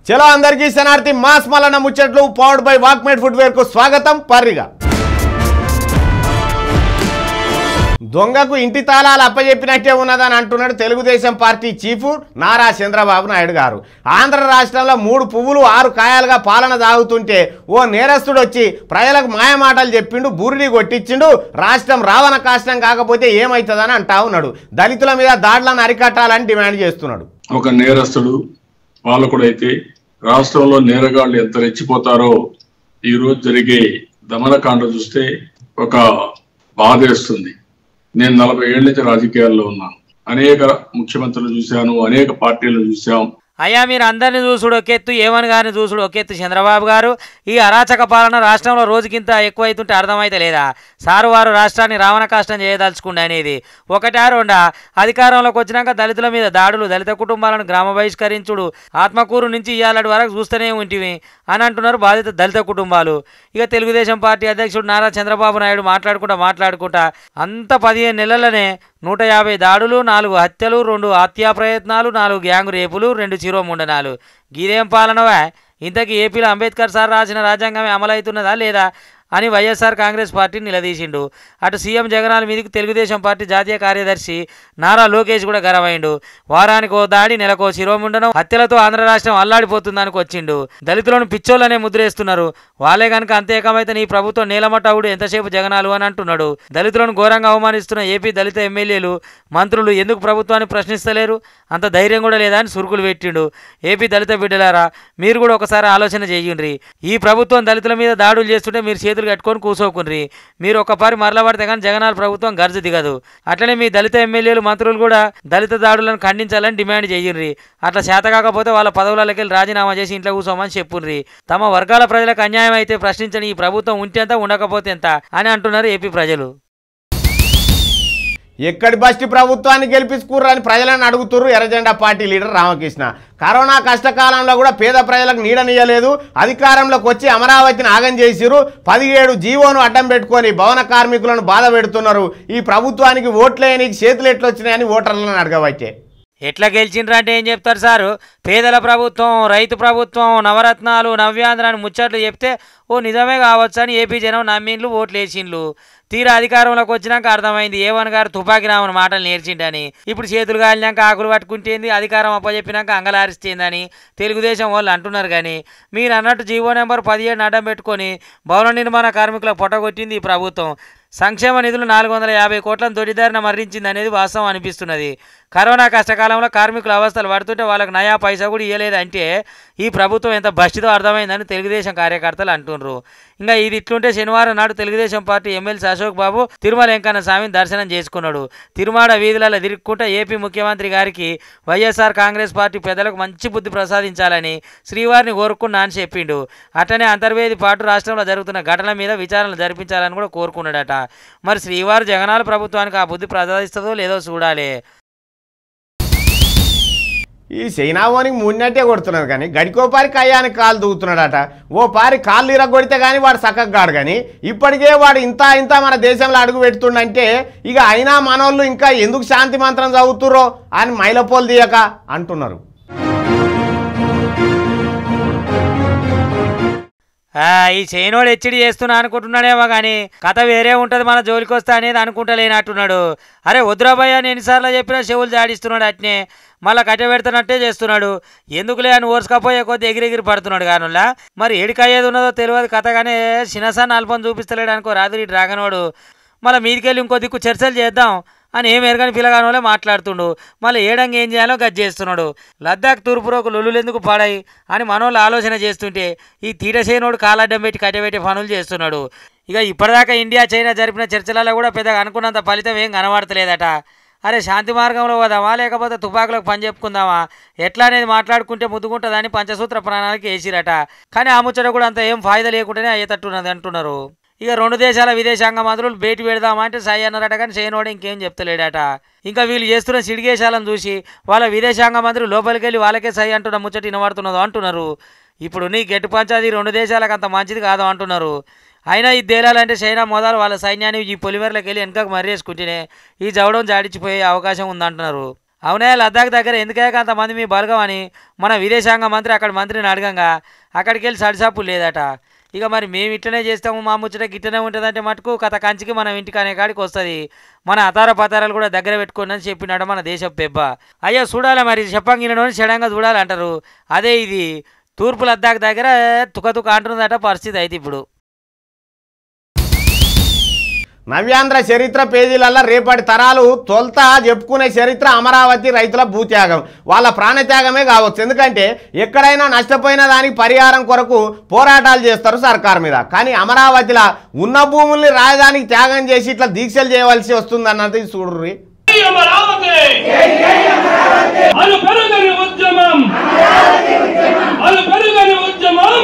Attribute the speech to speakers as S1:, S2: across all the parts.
S1: చలో అందరికీ శనార్థి మాస్ మలన ముచ్చట్లు పవర్డ్ బై వాక్మేట్ ఫుట్వేర్ కు స్వాగతం పర్రిగా దొంగకు ఇంటి తాళాలు అప్పచెప్పినట్టే ఉన్నదని అంటున్నాడు తెలుగుదేశం పార్టీ చీఫ్ నారా చంద్రబాబు నాయుడు గారు ఆంధ్ర రాష్ట్రంలో మూడు పువ్వులు ఆరు కాయలుగా పాలన సాగుతుంటే ఓ నేరస్తుడు వచ్చి ప్రజలకు మాయమాటలు చెప్పిండు బూరిని కొట్టించిండు రాష్ట్రం రావణ కాష్టం కాకపోతే ఏమవుతుందని అంటా ఉన్నాడు దళితుల మీద దాడులను అరికట్టాలని డిమాండ్ చేస్తున్నాడు
S2: ఒక నేరస్తుడు పాలకుడైతే రాష్ట్రంలో నేరగాళ్లు ఎంత రెచ్చిపోతారో ఈ రోజు జరిగే దమనకాండ చూస్తే ఒక బాధేస్తుంది నేను నలభై ఏళ్ళ నుంచి రాజకీయాల్లో ఉన్నాను అనేక ముఖ్యమంత్రులు చూశాను అనేక పార్టీలు చూశాం
S3: అయ్యా మీరు అందరిని చూసుడు ఒకెత్తు ఏమని గారిని చూసుడు ఒకెత్తు చంద్రబాబు గారు ఈ అరాచక పాలన రాష్ట్రంలో రోజుకింత ఎక్కువైతుంటే అర్థమైతే లేదా సారు వారు రాష్ట్రాన్ని రావణ కాష్టం చేయదలుచుకుండే అనేది ఒకటా రెండా అధికారంలోకి వచ్చినాక దళితుల మీద దాడులు దళిత కుటుంబాలను గ్రామ బహిష్కరించుడు ఆత్మకూరు నుంచి ఇయ్యాలటి వరకు చూస్తూనే ఉంటివి అని అంటున్నారు బాధిత దళిత కుటుంబాలు ఇక తెలుగుదేశం పార్టీ అధ్యక్షుడు నారా చంద్రబాబు నాయుడు మాట్లాడుకుంటా మాట్లాడుకుంటా అంత పదిహేను నెలలనే నూట యాభై దాడులు నాలుగు హత్యలు రెండు హత్యా ప్రయత్నాలు నాలుగు గ్యాంగు రేపులు రెండు చిరోముండనాలు గీదేం పాలనవా ఇంతకీ ఏపీలో అంబేద్కర్ సార్ రాసిన రాజ్యాంగమే అమలవుతున్నదా లేదా అని వైఎస్ఆర్ కాంగ్రెస్ పార్టీ నిలదీసిండు అటు సీఎం జగనాల మీదకి తెలుగుదేశం పార్టీ జాతీయ కార్యదర్శి నారా లోకేష్ కూడా గరవైండు వారానికి ఓ దాడి నెలకో శిరోముండనం హత్యలతో ఆంధ్ర రాష్ట్రం అల్లాడిపోతుందానికి వచ్చిండు దళితులను పిచ్చోళ్ళనే ముద్రేస్తున్నారు వాళ్ళే కనుక అంతేకమైతే నీ ప్రభుత్వం నీలమట్టవుడు ఎంతసేపు జగనాలు అని అంటున్నాడు దళితులను ఘోరంగా అవమానిస్తున్న ఏపీ దళిత ఎమ్మెల్యేలు మంత్రులు ఎందుకు ప్రభుత్వాన్ని ప్రశ్నిస్తలేరు అంత ధైర్యం కూడా లేదా అని సురుకులు పెట్టిండు ఏపీ దళిత బిడ్డలారా మీరు కూడా ఒకసారి ఆలోచన చేయండి ఈ ప్రభుత్వం దళితుల మీద దాడులు చేస్తుంటే మీరు చేతులు కట్టుకొని కూసోకుండ్రి మీరు ఒక్కపారి మరల పడితే కానీ జగనాల ప్రభుత్వం గర్జు దిగదు అట్లనే మీ దళిత ఎమ్మెల్యేలు మంత్రులు కూడా దళిత దాడులను ఖండించాలని డిమాండ్ చేయండి అట్లా చేత కాకపోతే వాళ్ళ పదవులకి వెళ్ళి రాజీనామా చేసి ఇంట్లో కూర్చోమని చెప్పుర్రి తమ వర్గాల ప్రజలకు అన్యాయం అయితే ప్రశ్నించని ఈ ప్రభుత్వం ఉంటే ఎంత ఉండకపోతే ఎంత అని అంటున్నారు ఏపీ ప్రజలు
S1: ఎక్కడి బస్టి ప్రభుత్వాన్ని గెలిపించుకుర్రని ప్రజలను అడుగుతుర్రు ఎర్రజెండా పార్టీ లీడర్ రామకృష్ణ కరోనా కష్టకాలంలో కూడా పేద ప్రజలకు నీడనియలేదు అధికారంలోకి వచ్చి అమరావతిని ఆగం చేసిరు పదిహేడు జీవోను అడ్డం పెట్టుకొని భవన కార్మికులను బాధ పెడుతున్నారు ఈ ప్రభుత్వానికి ఓట్లేయనికి చేతులు ఎట్లొచ్చినాయని ఓటర్లను అడగవచ్చే
S3: ఎట్లా గెలిచిండ్రు అంటే ఏం చెప్తారు సారు పేదల ప్రభుత్వం రైతు ప్రభుత్వం నవరత్నాలు నవ్యాంధ్ర అని ముచ్చట్లు చెప్తే ఓ నిజమే కావచ్చు అని ఏపీ జనం నమ్మిండ్లు ఓట్లు వేసిండ్లు తీరా అధికారంలోకి వచ్చినాక అర్థమైంది ఏవన్ గారు తుపాకి రామని మాటలు నేర్చిండని ఇప్పుడు చేతులు కాలినాక ఆకులు పట్టుకుంటేంది అధికారం అప్పచెప్పినాక అంగలారిస్తేందని తెలుగుదేశం వాళ్ళు అంటున్నారు కానీ మీరు అన్నట్టు జీవో నెంబర్ పదిహేడు అడ్డం పెట్టుకొని భవన నిర్మాణ కార్మికులకు పొట్టగొట్టింది ఈ ప్రభుత్వం సంక్షేమ నిధులు నాలుగు వందల యాభై కోట్లను తొడిదారిన మరణించింది అనేది వాస్తవం అనిపిస్తున్నది కరోనా కష్టకాలంలో కార్మికుల అవస్థలు పడుతుంటే వాళ్ళకి నయా పైసా కూడా ఇవ్వలేదంటే ఈ ప్రభుత్వం ఎంత బస్టిదో అర్థమైందని తెలుగుదేశం కార్యకర్తలు అంటున్నారు ఇంకా ఇది ఇట్లుంటే శనివారం నాడు తెలుగుదేశం పార్టీ ఎమ్మెల్సీ అశోక్ బాబు తిరుమల వెంకన్న స్వామిని దర్శనం చేసుకున్నాడు తిరుమాడ వీధులలో తిరుక్కుంటా ఏపీ ముఖ్యమంత్రి గారికి వైఎస్ఆర్ కాంగ్రెస్ పార్టీ పెద్దలకు మంచి బుద్ధి ప్రసాదించాలని శ్రీవారిని కోరుకున్నా అని చెప్పిండు అట్లనే అంతర్వేది పాటు రాష్ట్రంలో జరుగుతున్న ఘటనల మీద విచారణలు జరిపించాలని కూడా కోరుకున్నాడట మరి శ్రీవారు జగనాల ప్రభుత్వానికి ఆ బుద్ధి ప్రసాదిస్తుందో లేదో చూడాలి
S1: ఈ చైనావోనికి మున్నట్టే కొడుతున్నారు కానీ గడికో పారి కయ్యానికి కాలు దూకుతున్నాడట ఓ పారి కాళ్ళు ఇరగొడితే కానీ వాడు చక్కగాడు కానీ ఇప్పటికే వాడు ఇంత ఇంత మన దేశంలో అడుగు పెడుతుండంటే ఇక అయినా మనోళ్ళు ఇంకా ఎందుకు శాంతి మంత్రం చదువుతుర్రో అని మైలపోలు తీయక అంటున్నారు
S3: ఆ, ఈ చైనోడు హెచ్చడి చేస్తున్నా అనుకుంటున్నాడేమో కానీ కథ వేరే ఉంటుంది మన జోలికి వస్తా అనేది అనుకుంటలేనట్టున్నాడు అరే వద్దురాబాయ్ అని ఎన్నిసార్లు చెప్పినా చెవులు జాడిస్తున్నాడు అట్నే మళ్ళీ కట్టె పెడుతున్నట్టే చేస్తున్నాడు ఎందుకులే అని ఓర్చుకపోయే కొద్ది ఎగిరెగిరి పడుతున్నాడు కానులా మరి ఏడికయ్యేది ఉన్నదో తెలియదు కథ కానీ చిన్నసాన్ని అల్పం చూపిస్తలేడు అనుకో రాత్రి ఈ డ్రాగన్ వాడు మళ్ళీ మీదికెళ్ళి ఇంకో దిక్కు చర్చలు చేద్దాం అని ఏం ఎరగని పిల్లగాని వాళ్ళే మాట్లాడుతుండు మళ్ళీ ఏడంగా ఏం చేయాలో గది చేస్తున్నాడు లద్దాఖ్ తూర్పురోకు లొల్లులెందుకు పాడాయి అని మనోళ్ళు ఆలోచన చేస్తుంటే ఈ తీటసేనోడు కాలడ్డం పెట్టి కట్టబెట్టి పనులు చేస్తున్నాడు ఇక ఇప్పటిదాకా ఇండియా చైనా జరిపిన చర్చలలో కూడా పెద్దగా అనుకున్నంత ఫలితం ఏం కనబడతలేదట అరే శాంతి మార్గంలో పోదామా లేకపోతే తుపాకులకు పని చెప్పుకుందామా ఎట్లా అనేది మాట్లాడుకుంటే ముద్దుకుంటుందని పంచసూత్ర ప్రణాళిక వేసిరట కానీ ఆ ముచ్చట కూడా అంత ఏం ఫాయిదా లేకుండానే అయ్యేటట్టున్నది అంటున్నారు ఇక రెండు దేశాల విదేశాంగ మంత్రులు భేటీ పెడదామా అంటే సై అన్నారట కానీ చేయనోడు ఇంకేం చెప్తలేడట ఇంకా వీళ్ళు చేస్తున్న సిడిగేశాలను చూసి వాళ్ళ విదేశాంగ మంత్రులు లోపలికి వెళ్ళి వాళ్ళకే సై అంటున్న ముచ్చట వినబడుతున్నదో అంటున్నారు ఇప్పుడు నీ గట్టి పంచాది రెండు దేశాలకు అంత మంచిది కాదు అంటున్నారు అయినా ఈ దేలాలంటే చైనా మొదలు వాళ్ళ సైన్యాన్ని ఈ పొలిమేరలోకి వెళ్ళి వెనకకు మర్రేసుకుంటేనే ఈ జవడం జాడించిపోయే అవకాశం ఉందంటున్నారు అవునే లద్దాఖ్ దగ్గర ఎందుకే అంతమంది మీ బలగం అని మన విదేశాంగ మంత్రి అక్కడ మంత్రిని అడగంగా అక్కడికి వెళ్ళి సడిసాపు లేదట ఇక మరి మేము ఇట్లనే చేస్తాము మా ముచ్చట గిట్టనే ఉంటుందంటే మటుకు కథ కంచికి మనం ఇంటికి అనే కాడికి వస్తుంది మన అతార పతారాలు కూడా దగ్గర పెట్టుకోండి అని చెప్పినాడు మన దేశ పెబ్బ అయ్యో చూడాలి మరి చెప్పంగినోని చెడంగా చూడాలి అంటారు అదే ఇది తూర్పు లద్దాఖ్ దగ్గర తుకతుక అంటున్నదట పరిస్థితి అయితే ఇప్పుడు
S1: నవ్యాంధ్ర చరిత్ర పేజీలలో రేపటి తరాలు తొలుత చెప్పుకునే చరిత్ర అమరావతి రైతుల భూత్యాగం వాళ్ళ ప్రాణత్యాగమే కావచ్చు ఎందుకంటే ఎక్కడైనా నష్టపోయిన దానికి పరిహారం కొరకు పోరాటాలు చేస్తారు సర్కార్ మీద కానీ అమరావతిలో ఉన్న భూముల్ని రాజధానికి త్యాగం చేసి ఇట్లా దీక్షలు చేయవలసి వస్తుంది అన్నది చూడుర్రి
S4: జై అమరావతి అలు పెరుగని ఉద్యమం అలు పెరుగని ఉద్యమం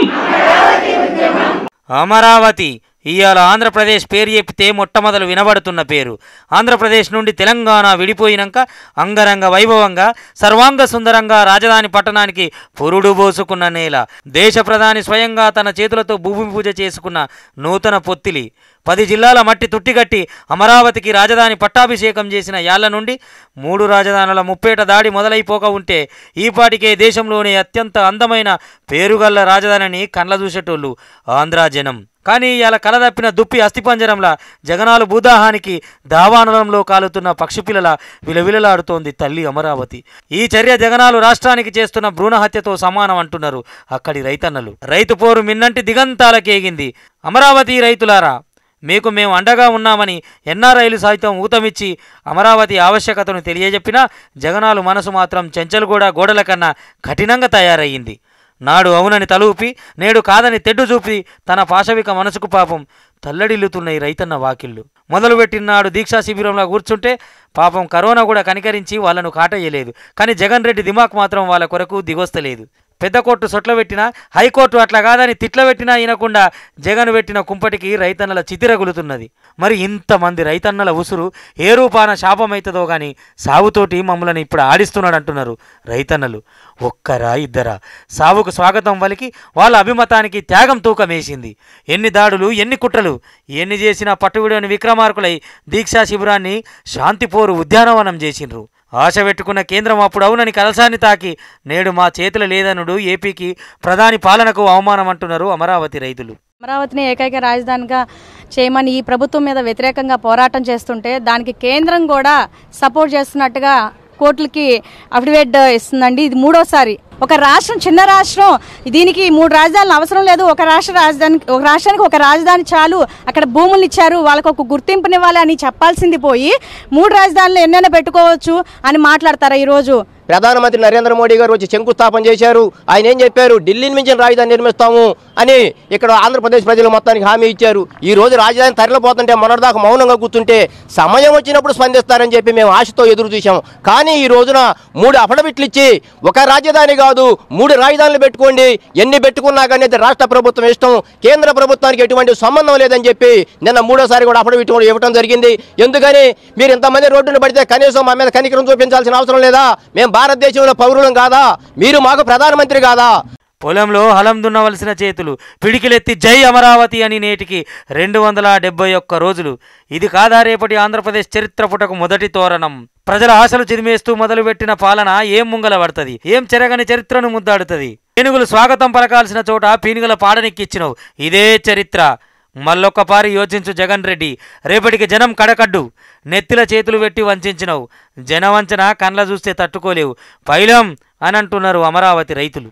S3: అమరావతి ఇవాళ ఆంధ్రప్రదేశ్ పేరు చెప్తే మొట్టమొదలు వినబడుతున్న పేరు ఆంధ్రప్రదేశ్ నుండి తెలంగాణ విడిపోయినాక అంగరంగ వైభవంగా సర్వాంగ సుందరంగా రాజధాని పట్టణానికి పురుడు పోసుకున్న నేల దేశ ప్రధాని స్వయంగా తన చేతులతో భూమి పూజ చేసుకున్న నూతన పొత్తిలి పది జిల్లాల మట్టి తుట్టిగట్టి అమరావతికి రాజధాని పట్టాభిషేకం చేసిన యాళ్ల నుండి మూడు రాజధానుల ముప్పేట దాడి మొదలైపోక ఉంటే ఈపాటికే దేశంలోనే అత్యంత అందమైన పేరుగల్ల రాజధానిని కండ్ల చూసేటోళ్ళు ఆంధ్రా జనం కానీ ఇలా కలదప్పిన దుప్పి అస్థిపంజరంలా జగనాలు భూదాహానికి దావానలంలో కాలుతున్న పక్షిపిల్లల విలవిలలాడుతోంది తల్లి అమరావతి ఈ చర్య జగనాలు రాష్ట్రానికి చేస్తున్న భ్రూణ హత్యతో సమానం అంటున్నారు అక్కడి రైతన్నలు రైతు పోరు మిన్నంటి దిగంతాలకేగింది అమరావతి రైతులారా మీకు మేము అండగా ఉన్నామని ఎన్ఆర్ఐలు సైతం ఊతమిచ్చి అమరావతి ఆవశ్యకతను తెలియజెప్పినా జగనాలు మనసు మాత్రం చెంచల్గూడ గోడల కన్నా కఠినంగా తయారయ్యింది నాడు అవునని తలూపి నేడు కాదని తెడ్డు చూపి తన పాశవిక మనసుకు పాపం తల్లడిల్లుతున్నాయి రైతన్న వాకిళ్ళు మొదలుపెట్టినాడు దీక్షా శిబిరంలో కూర్చుంటే పాపం కరోనా కూడా కనికరించి వాళ్ళను కాటయ్యలేదు కానీ జగన్ రెడ్డి దిమాక్ మాత్రం వాళ్ళ కొరకు దిగొస్తలేదు పెద్ద కోర్టు సొట్ల పెట్టినా హైకోర్టు అట్లా కాదని తిట్ల పెట్టినా వినకుండా జగన్ పెట్టిన కుంపటికి రైతన్నల చితిరగులుతున్నది మరి ఇంతమంది రైతన్నల ఉసురు ఏ రూపాన శాపమైతుందో గాని సాగుతోటి మమ్మల్ని ఇప్పుడు ఆడిస్తున్నాడు అంటున్నారు రైతన్నలు ఒక్కరా ఇద్దరా సావుకు స్వాగతం పలికి వాళ్ళ అభిమతానికి త్యాగం తూకం వేసింది ఎన్ని దాడులు ఎన్ని కుట్రలు ఎన్ని చేసినా పట్టువిడని విక్రమార్కులై దీక్షా శిబిరాన్ని శాంతిపోరు ఉద్యానవనం చేసిండ్రు ఆశ పెట్టుకున్న కేంద్రం అప్పుడు అవునని కలసాన్ని తాకి నేడు మా చేతులు లేదనుడు ఏపీకి ప్రధాని పాలనకు అవమానం అంటున్నారు అమరావతి రైతులు
S5: అమరావతిని ఏకైక రాజధానిగా చేయమని ఈ ప్రభుత్వం మీద వ్యతిరేకంగా పోరాటం చేస్తుంటే దానికి కేంద్రం కూడా సపోర్ట్ చేస్తున్నట్టుగా కోర్టులకి అఫిడవిట్ ఇస్తుందండి ఇది మూడోసారి ఒక రాష్ట్రం చిన్న రాష్ట్రం దీనికి మూడు రాజధానులు అవసరం లేదు ఒక రాష్ట్ర రాజధాని ఒక రాష్ట్రానికి ఒక రాజధాని చాలు అక్కడ భూములు ఇచ్చారు వాళ్ళకు ఒక గుర్తింపునివ్వాలి అని చెప్పాల్సింది పోయి మూడు రాజధానులు ఎన్నైనా పెట్టుకోవచ్చు అని మాట్లాడతారా ఈరోజు
S6: ప్రధానమంత్రి నరేంద్ర మోడీ గారు వచ్చి శంకుస్థాపన చేశారు ఆయన ఏం చెప్పారు ఢిల్లీని మించిన రాజధాని నిర్మిస్తాము అని ఇక్కడ ఆంధ్రప్రదేశ్ ప్రజలు మొత్తానికి హామీ ఇచ్చారు ఈ రోజు రాజధాని తరలిపోతుంటే మొన్నటిదాకా మౌనంగా కూర్చుంటే సమయం వచ్చినప్పుడు స్పందిస్తారని చెప్పి మేము ఆశతో ఎదురు చూసాం కానీ ఈ రోజున మూడు అఫడవిట్లు ఇచ్చి ఒక రాజధాని కాదు మూడు రాజధానులు పెట్టుకోండి ఎన్ని పెట్టుకున్నా కానీ అది రాష్ట్ర ప్రభుత్వం ఇష్టం కేంద్ర ప్రభుత్వానికి ఎటువంటి సంబంధం లేదని చెప్పి నిన్న మూడోసారి కూడా అఫడవిట్ కూడా ఇవ్వడం జరిగింది ఎందుకని మీరు ఇంతమంది రోడ్డును పడితే కనీసం మా మీద కనికరం చూపించాల్సిన అవసరం లేదా మేము భారతదేశంలో పౌరులం కాదా మీరు మాకు ప్రధానమంత్రి కాదా
S3: పొలంలో హలం దున్నవలసిన చేతులు పిడికిలెత్తి జై అమరావతి అని నేటికి రెండు వందల డెబ్బై ఒక్క రోజులు ఇది కాదా రేపటి ఆంధ్రప్రదేశ్ చరిత్ర పుటకు మొదటి తోరణం ప్రజల ఆశలు చిరిమేస్తూ మొదలుపెట్టిన పాలన ఏం ముంగల పడుతుంది ఏం చెరగని చరిత్రను ముద్దాడుతుంది ఏనుగులు స్వాగతం పలకాల్సిన చోట పీనుగుల పాడనెక్కిచ్చినవు ఇదే చరిత్ర మళ్ళొక్కపారి యోచించు జగన్ రెడ్డి రేపటికి జనం కడకడ్డు నెత్తిల చేతులు పెట్టి వంచినవు జనవంచన కండ్ల చూస్తే తట్టుకోలేవు పైలం అని అంటున్నారు అమరావతి రైతులు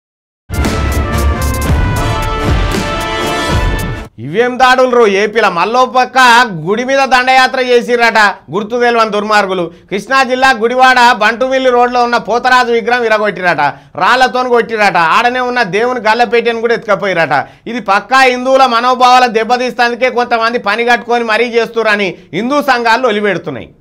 S1: ఇవేం దాడులు రో ఏపీలో మల్లో పక్క గుడి మీద దండయాత్ర చేసిరట గుర్తు తెలియని దుర్మార్గులు కృష్ణా జిల్లా గుడివాడ బంటుమిల్లి రోడ్లో ఉన్న పోతరాజు విగ్రహం విరగొట్టిరట రాళ్లతో కొట్టిరట ఆడనే ఉన్న దేవుని గల్లపేటను కూడా ఎత్తుకపోయిరట ఇది పక్కా హిందువుల మనోభావాల దెబ్బతీస్తానికే కొంతమంది పని కట్టుకొని మరీ చేస్తురని హిందూ సంఘాలు ఒలిపెడుతున్నాయి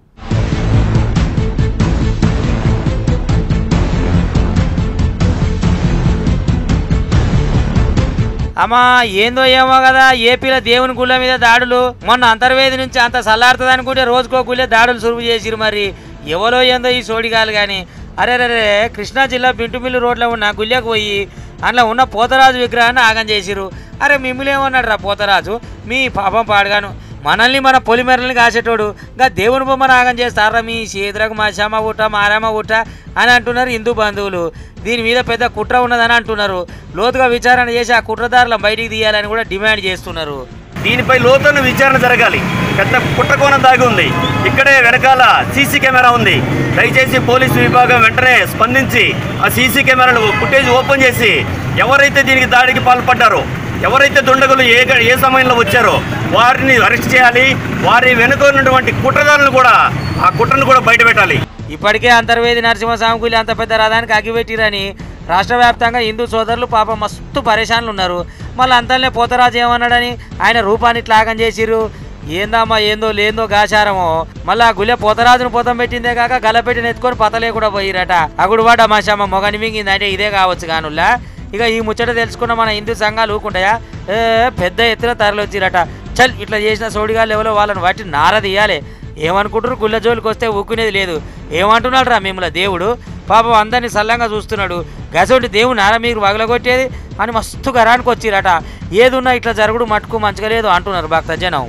S3: అమ్మా ఏందో ఏమో కదా ఏపీలో దేవుని గుళ్ళ మీద దాడులు మొన్న అంతర్వేది నుంచి అంత సల్లారుతుంది అనుకుంటే రోజుకో గుళ్ళే దాడులు సురువు చేసిరు మరి ఎవరో ఏందో ఈ సోడిగాలు కానీ అరే రే కృష్ణా జిల్లా బింటుమిల్లి రోడ్లో ఉన్న గుళ్ళకు పోయి అందులో ఉన్న పోతరాజు విగ్రహాన్ని ఆగం చేసిరు అరే మిమ్మల్ని ఏమన్నాడు రా పోతరాజు మీ పాపం పాడగాను మనల్ని మన పొలిమెరల్ని కాసేటోడు ఇంకా దేవుని బొమ్మ నాగం చేస్తారా మీ చేతులకు మా శమ ఊట మారమ్మ ఊట అని అంటున్నారు హిందూ బంధువులు దీని మీద పెద్ద కుట్ర ఉన్నదని అంటున్నారు లోతుగా విచారణ చేసి ఆ కుట్రదారులను బయటికి తీయాలని కూడా డిమాండ్ చేస్తున్నారు
S7: దీనిపై లోతైన విచారణ జరగాలి పెద్ద కుట్రకోణం దాగి ఉంది ఇక్కడే వెనకాల సీసీ కెమెరా ఉంది దయచేసి పోలీసు విభాగం వెంటనే స్పందించి ఆ సీసీ కెమెరాలు ఫుటేజ్ ఓపెన్ చేసి ఎవరైతే దీనికి దాడికి పాల్పడ్డారో ఎవరైతే దుండగులు ఏ గ- ఏ సమయంలో వచ్చారో వారిని అరెస్ట్ చేయాలి వారి వెనుక ఉన్నటువంటి కుట్రదారులను కూడా ఆ కుట్రను కూడా బయట పెట్టాలి
S3: ఇప్పటికే అంతర్వేది నరసింహస్వామి గుడి అంత పెద్ద రథానికి అగ్గిపెట్టిరని రాష్ట్ర వ్యాప్తంగా హిందూ సోదరులు పాపం మస్తు పరేషాన్లు ఉన్నారు మళ్ళీ అంతలనే పోతరాజు ఏమన్నాడని ఆయన రూపాన్ని త్యాగం చేసిర్రు ఏందమ్మా ఏందో లేందో గాచారమో మళ్ళీ ఆ గుళ్ళె పోతరాజును పోతం పెట్టిందే కాక గలపెట్టిన ఎత్తుకొని పతలే కూడా పోయిరట అగుడు వాడ మాషమ్మ మొగని మింగింది అంటే ఇదే కావచ్చు కానుల్లా ఇక ఈ ముచ్చట తెలుసుకున్న మన హిందూ సంఘాలు ఊకుంటాయా ఏ పెద్ద ఎత్తున తరలొచ్చిరట చల్ ఇట్లా చేసిన సోడిగాళ్ళు ఎవరో వాళ్ళని బట్టి నారదీయాలి ఏమనుకుంటారు గుళ్ళ జోలికి వస్తే ఊక్కునేది లేదు ఏమంటున్నాడు రా మిమ్మల్ని దేవుడు పాపం అందరినీ సల్లంగా చూస్తున్నాడు గసోటి దేవుడు నారా మీరు వగలగొట్టేది అని మస్తు గరానికి వచ్చిరట ఏదున్నా ఇట్లా జరుగుడు మట్టుకు మంచిగా లేదు అంటున్నారు భక్త జనం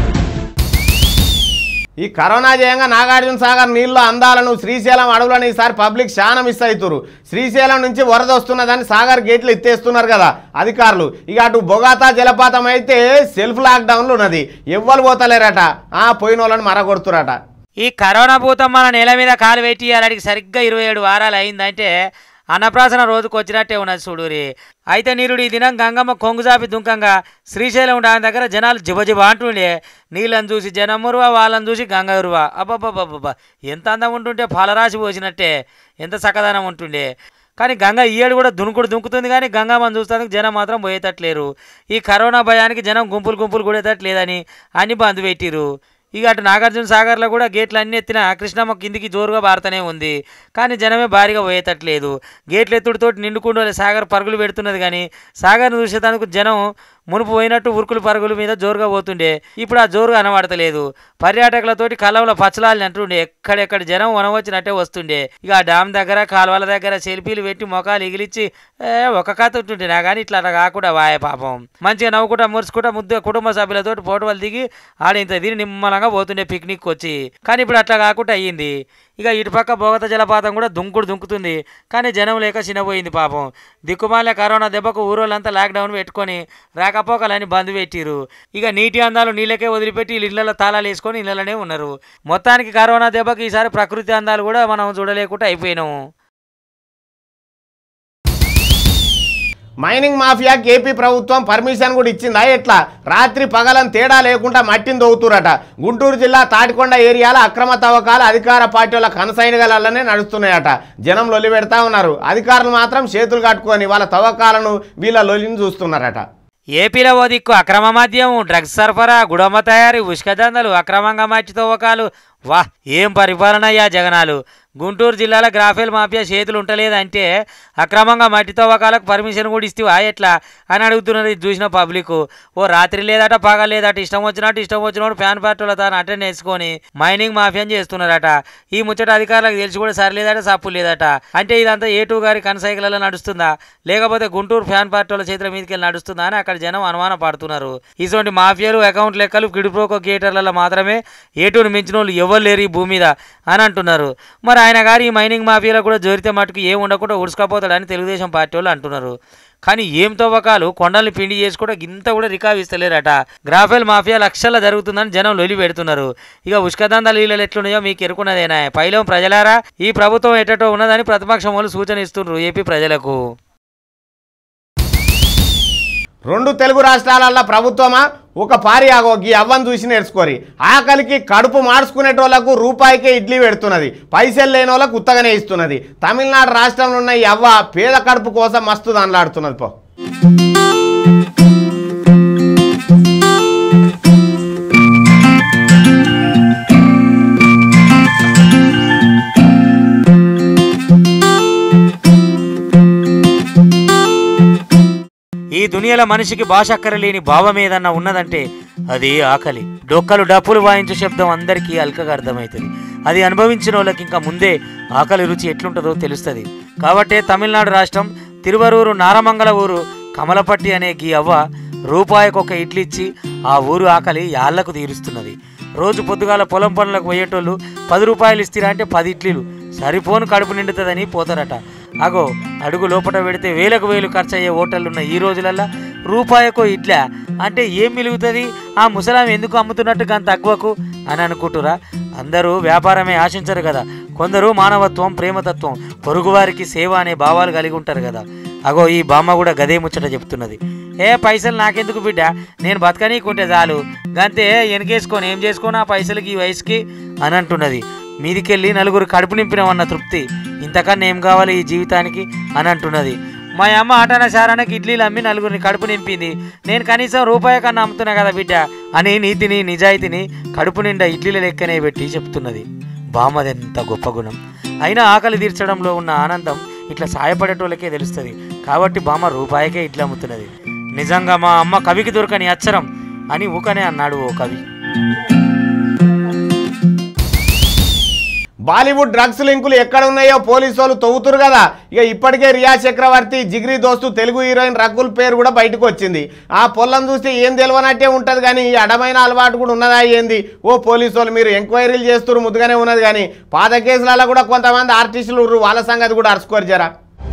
S1: ఈ కరోనా జయంగా నాగార్జున సాగర్ నీళ్ళ అందాలను శ్రీశైలం అడవులను ఈసారి పబ్లిక్ చాలా మిస్ అవుతున్నారు శ్రీశైలం నుంచి వరద వస్తున్నదని సాగర్ గేట్లు ఎత్తేస్తున్నారు కదా అధికారులు ఇక అటు బొగాతా జలపాతం అయితే సెల్ఫ్ లాక్డౌన్లు ఉన్నది ఎవ్వరు పోతలేరట ఆ పోయిన వాళ్ళని మరగొడుతురట
S3: ఈ కరోనా భూతం మన నేల మీద కాలు పెట్టి అలాంటికి సరిగ్గా ఇరవై ఏడు వారాలు అయిందంటే అన్నప్రాసన రోజుకు వచ్చినట్టే ఉన్నది చూడురి అయితే నీరుడు ఈ దినం గంగమ్మ కొంగుజాపి దుంకంగా శ్రీశైలం దాని దగ్గర జనాలు జిబజిబ అంటుండే నీళ్ళని చూసి జనమురువా వాళ్ళని చూసి గంగరువా అబ్బబ్బబ్బబ్బా ఎంత అందం ఉంటుంటే పాలరాశి పోసినట్టే ఎంత చక్కదనం ఉంటుండే కానీ గంగ ఈ ఏడు కూడా దునుకుడు దుంకుతుంది కానీ గంగమ్మని చూస్తానికి జనం మాత్రం పోయేటట్లేరు ఈ కరోనా భయానికి జనం గుంపులు గుంపులు కూడేటట్లేదని అన్ని బంద్ పెట్టిరు ఇక అటు నాగార్జున సాగర్లో కూడా గేట్లు అన్ని ఎత్తిన కృష్ణమ్మ కిందికి జోరుగా బారుతూనే ఉంది కానీ జనమే భారీగా పోయేటట్లేదు గేట్లు ఎత్తుడితోటి నిండుకుండా సాగర్ పరుగులు పెడుతున్నది కానీ సాగర్ను చూసేందుకు జనం మునుపు పోయినట్టు ఉరుకులు పరుగుల మీద జోరుగా పోతుండే ఇప్పుడు ఆ జోరుగా అనబడతలేదు పర్యాటకులతోటి కలంలో పచ్చలాలని అంటుండే ఎక్కడెక్కడ జనం వనవచ్చినట్టే వస్తుండే ఇక ఆ డామ్ దగ్గర కాలువల దగ్గర సెల్ఫీలు పెట్టి మొఖాలు ఎగిలిచ్చి ఏ, ఒక కథ ఉంటుండే నా కానీ ఇట్లా అట్లా కాకుండా వాయ పాపం మంచిగా నవ్వుకుంటా మురుచుకుంటా ముద్దుగా కుటుంబ సభ్యులతోటి ఫోటోలు దిగి ఆడ ఇంత దీని నిమ్మలంగా పోతుండే పిక్నిక్ వచ్చి కానీ ఇప్పుడు అట్లా కాకుండా అయ్యింది ఇక ఇటుపక్క భోగత జలపాతం కూడా దుంకుడు దుంకుతుంది కానీ జనం లేక చిన్నపోయింది పాపం దిక్కుమాలే కరోనా దెబ్బకు ఊరోళ్ళంతా లాక్డౌన్ పెట్టుకొని రాకపోకలని బంద్ పెట్టిరు ఇక నీటి అందాలు నీళ్ళకే వదిలిపెట్టి వీళ్ళు ఇళ్లలో తాళాలు వేసుకొని ఇళ్లలోనే ఉన్నారు మొత్తానికి కరోనా దెబ్బకి ఈసారి ప్రకృతి అందాలు కూడా మనం చూడలేకుండా అయిపోయినాము
S1: మైనింగ్ మాఫియాకి ఏపీ ప్రభుత్వం పర్మిషన్ కూడా ఇచ్చిందా ఎట్లా రాత్రి పగలని తేడా లేకుండా మట్టిని దవ్వుతురట గుంటూరు జిల్లా తాటికొండ ఏరియాలో అక్రమ తవ్వకాలు అధికార పార్టీల కనసైనగలనే నడుస్తున్నాయట జనం లొల్లి పెడతా ఉన్నారు అధికారులు మాత్రం చేతులు కట్టుకొని వాళ్ళ తవ్వకాలను వీళ్ళ లొల్లిని చూస్తున్నారట
S3: ఏపీలో ఓ దిక్కు అక్రమ మద్యం డ్రగ్స్ సరఫరా గుడమ్మ తయారీ ఉష్క దందలు అక్రమంగా మట్టి తవ్వకాలు వా ఏం పరిపాలన అయ్యా జగనాలు గుంటూరు జిల్లాలో గ్రాఫెల్ మాఫియా చేతులు ఉంటలేదంటే అక్రమంగా మట్టి తవ్వకాలకు పర్మిషన్ కూడా ఇస్తేవా ఎట్లా అని అడుగుతున్నారు ఇది చూసిన పబ్లిక్ ఓ రాత్రి లేదట పగ లేదట ఇష్టం వచ్చినట్టు ఇష్టం వచ్చినట్టు ఫ్యాన్ పార్టీలో తాను అటెండ్ వేసుకొని మైనింగ్ మాఫియాని చేస్తున్నారట ఈ ముచ్చట అధికారులకు తెలిసి కూడా సరిలేదట సప్పు లేదట అంటే ఇదంతా ఏ టూ గారి కనసైకిళ్ళలో నడుస్తుందా లేకపోతే గుంటూరు ఫ్యాన్ పార్టీల చేతుల మీదకి వెళ్ళి నడుస్తుందా అని అక్కడ జనం అనుమాన పడుతున్నారు ఇటువంటి మాఫియాలు అకౌంట్ లెక్కలు కిడిప్రోకో గేటర్లలో మాత్రమే ఏటూను మించిన వాళ్ళు ఎవరు లేరు ఈ భూమి మీద అని అంటున్నారు మరి ఆయన గారు ఈ మైనింగ్ మాఫియాలో కూడా జోరితే మటుకు ఏం ఉండకుండా ఉడుచుకపోతాడని తెలుగుదేశం పార్టీ వాళ్ళు అంటున్నారు కానీ ఏం తవ్వకాలు కొండల్ని పిండి చేసుకోవడం ఇంత కూడా రికావిస్తలేరట గ్రాఫెల్ మాఫియా లక్షల్లో జరుగుతుందని జనం లొలి పెడుతున్నారు ఇక ఉష్కదందాలు నీళ్ళు ఎట్లున్నాయో మీకు ఎరుకున్నదేనా పైలం ప్రజలారా ఈ ప్రభుత్వం ఎటటో ఉన్నదని ప్రతిపక్షం వాళ్ళు సూచన ఇస్తున్నారు ఏపీ ప్రజలకు
S1: రెండు తెలుగు రాష్ట్రాలల్లో ప్రభుత్వమా ఒక పారి ఆగో గీ అవ్వని చూసి నేర్చుకోరి ఆకలికి కడుపు మార్చుకునేటోళ్లకు రూపాయికే ఇడ్లీ పెడుతున్నది పైసలు లేని వాళ్ళకు ఉత్తగానే ఇస్తున్నది తమిళనాడు రాష్ట్రంలో ఉన్న ఈ అవ్వ పేద కడుపు కోసం మస్తు దానిలాడుతున్నది పో
S3: ఈ దునియాలో మనిషికి భాష అక్కరలేని భావం ఏదన్నా ఉన్నదంటే అది ఆకలి డొక్కలు డప్పులు వాయించే శబ్దం అందరికీ అల్కగా అర్థమవుతుంది అది అనుభవించిన వాళ్ళకి ఇంకా ముందే ఆకలి రుచి ఎట్లుంటుందో తెలుస్తుంది కాబట్టే తమిళనాడు రాష్ట్రం తిరువరూరు నారమంగళ ఊరు కమలపట్టి అనే గీ అవ్వ రూపాయికి ఒక ఇడ్లీ ఇచ్చి ఆ ఊరు ఆకలి యాళ్లకు తీరుస్తున్నది రోజు పొద్దుగాల పొలం పనులకు పోయేటోళ్ళు పది రూపాయలు ఇస్తారా అంటే పది ఇడ్లీలు సరిపోను కడుపు నిండుతుందని పోతారట అగో అడుగు లోపల పెడితే వేలకు వేలు ఖర్చు అయ్యే హోటళ్ళు ఉన్న ఈ రోజులల్లా రూపాయకో ఇడ్లా అంటే ఏం మిలుగుతుంది ఆ ముసలాం ఎందుకు అమ్ముతున్నట్టు కానీ తక్కువకు అని అనుకుంటురా అందరూ వ్యాపారమే ఆశించరు కదా కొందరు మానవత్వం ప్రేమతత్వం పొరుగువారికి సేవ అనే భావాలు కలిగి ఉంటారు కదా అగో ఈ బామ్మ కూడా గదే ముచ్చట చెప్తున్నది ఏ పైసలు నాకెందుకు బిడ్డ నేను బతకనీకుంటే చాలు గంతే వెనకేసుకొని ఏం చేసుకోను ఆ పైసలకి ఈ వయసుకి అని అంటున్నది మీదికెళ్ళి నలుగురు కడుపు నింపినామన్న తృప్తి ఇంతకన్నా ఏం కావాలి ఈ జీవితానికి అని అంటున్నది మా అమ్మ ఆటన శారానికి ఇడ్లీలు అమ్మి నలుగురిని కడుపు నింపింది నేను కనీసం రూపాయి కన్నా అమ్ముతున్నా కదా బిడ్డ అని నీతిని నిజాయితీని కడుపు నిండా ఇడ్లీల లెక్కనే పెట్టి చెప్తున్నది బామ్మది ఎంత గొప్ప గుణం అయినా ఆకలి తీర్చడంలో ఉన్న ఆనందం ఇట్లా సాయపడేటోళ్ళకే తెలుస్తుంది కాబట్టి బామ్మ రూపాయికే ఇడ్లు అమ్ముతున్నది నిజంగా మా అమ్మ కవికి దొరకని అచ్చరం అని ఊకనే అన్నాడు ఓ కవి
S1: బాలీవుడ్ డ్రగ్స్ లింకులు ఎక్కడ ఉన్నాయో పోలీసు వాళ్ళు తవ్వుతురు కదా ఇక ఇప్పటికే రియా చక్రవర్తి జిగ్రీ దోస్తు తెలుగు హీరోయిన్ రకుల్ పేరు కూడా బయటకు వచ్చింది ఆ పొల్లం చూస్తే ఏం తెలియనట్టే ఉంటుంది కానీ ఈ అడమైన అలవాటు కూడా ఉన్నదా ఏంది ఓ పోలీసు వాళ్ళు మీరు ఎంక్వైరీలు చేస్తున్నారు ముద్దుగానే ఉన్నది కానీ పాత కేసులలో కూడా కొంతమంది ఆర్టిస్టులు ఉర్రు వాళ్ళ సంగతి కూడా అరుచుకోరు జరా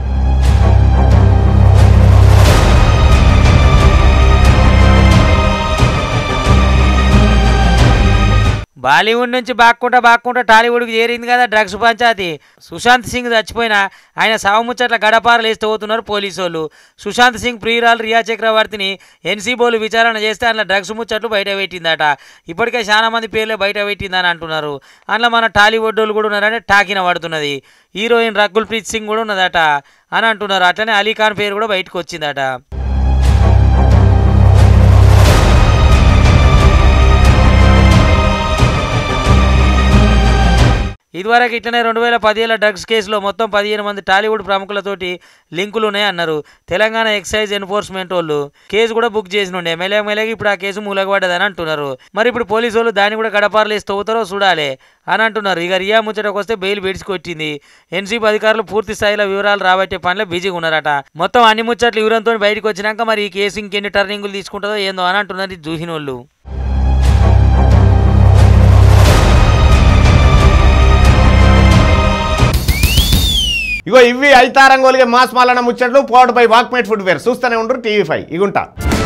S3: బాలీవుడ్ నుంచి బాక్కుంటా బాక్కుంటా టాలీవుడ్కి చేరింది కదా డ్రగ్స్ పంచాయతీ సుశాంత్ సింగ్ చచ్చిపోయినా ఆయన సావముచ్చట్ల గడపారలు వేస్తూ పోతున్నారు పోలీసు వాళ్ళు సుశాంత్ సింగ్ ప్రియురాలు రియా చక్రవర్తిని ఎన్సీబోలు విచారణ చేస్తే అందులో డ్రగ్స్ ముచ్చట్లు బయట పెట్టిందట ఇప్పటికే చాలా మంది పేర్లే బయట పెట్టిందని అంటున్నారు అందులో మన టాలీవుడ్ వాళ్ళు కూడా ఉన్నారని టాకిన పడుతున్నది హీరోయిన్ రకుల్ ప్రీత్ సింగ్ కూడా ఉన్నదట అని అంటున్నారు అట్లనే అలీఖాన్ పేరు కూడా బయటకు వచ్చిందట ఇదివరకు ఇట్లనే రెండు వేల పదిహేల డ్రగ్స్ కేసులో మొత్తం పదిహేను మంది టాలీవుడ్ ప్రముఖులతోటి లింకులు ఉన్నాయి అన్నారు తెలంగాణ ఎక్సైజ్ ఎన్ఫోర్స్మెంట్ వాళ్ళు కేసు కూడా బుక్ చేసి ఉండే మెల్లగా మెల్లగా ఇప్పుడు ఆ కేసు మూలగబడ్డదని అంటున్నారు మరి ఇప్పుడు పోలీసు వాళ్ళు దాన్ని కూడా గడపారలు వేసి తవ్వుతారో చూడాలి అని అంటున్నారు ఇక రియా ముచ్చటకు వస్తే బెయిల్ బెడిచుకొచ్చింది ఎన్సీపీ అధికారులు పూర్తి స్థాయిలో వివరాలు రాబట్టే పనిలో బిజీగా ఉన్నారట మొత్తం అన్ని ముచ్చట్లు వివరంతో బయటకు వచ్చినాక మరి ఈ కేసు ఇంకెన్ని టర్నింగులు తీసుకుంటుందో ఏందో అని అంటున్నారు ఈ జూహినోళ్ళు
S1: ఇగో ఇవి ఐతారంగోలిగే మాస్ మాలన ముచ్చట్లు పోవడపై వాక్మేట్ ఫుడ్ వేర్ చూస్తూనే ఉండరు టీవీ ఫైవ్ ఇగుంటా